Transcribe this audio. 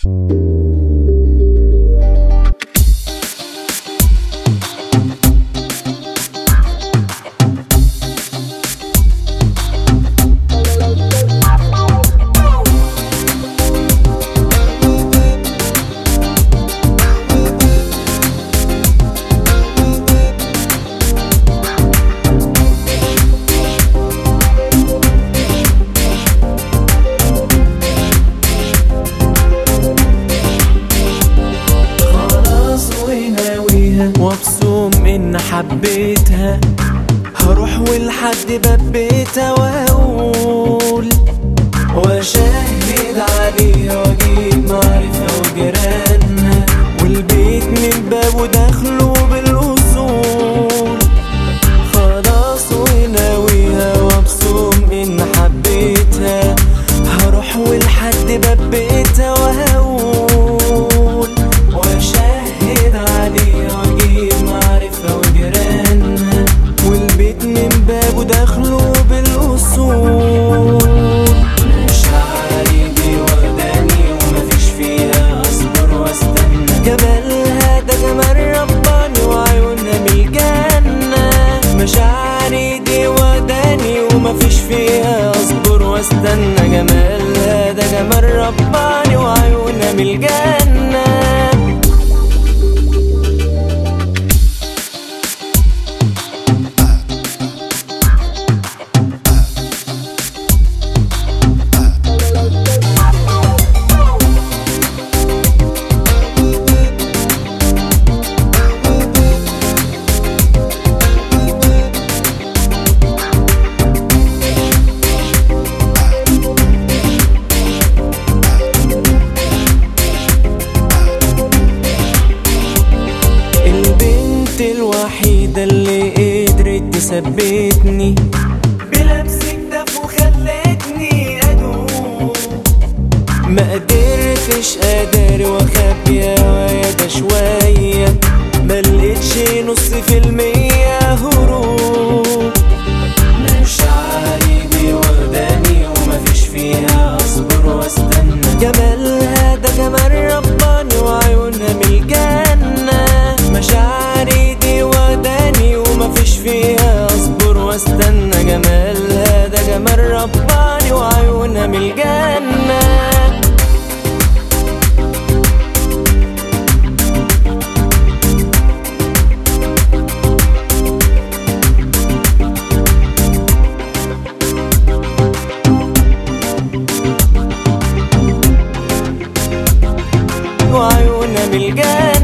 خلاص وناويها وابصم ان حبيتها هروح والحد باب بيتها واقول واشهد عليها واجيب معرفة وجيرانها والبيت من بابه داخله بالاصول خلاص وناويها وابصم ان حبيتها هروح والحد باب بيتها وهقول واشهد عليها واجيب معرفة وجيرانها والبيت من بابه داخله بالاصول مشاعري دي وداني ومفيش فيها اصبر واستنى جمالها ده جمال رباني وعيونها من الجنة مشاعري دي وداني ومفيش فيها اصبر واستنى جمالها ده جمال رباني وعيونها من الجنة البنت الوحيدة اللي قدرت تثبتني بلبس كتاف وخلتني أدوب ما قدرتش أداري وأخبي هوايا ده شوية ملقتش نص في المية هروب مشاعري دي واخداني ومفيش فيها أصبر واستنى جمالها ده جمال رباني وعيونها من الجنة مشاعري دي واخداني ومفيش فيها أصبر واستنى جمالها ده جمال رباني وعيونها من الجنة وعيونها من الجنة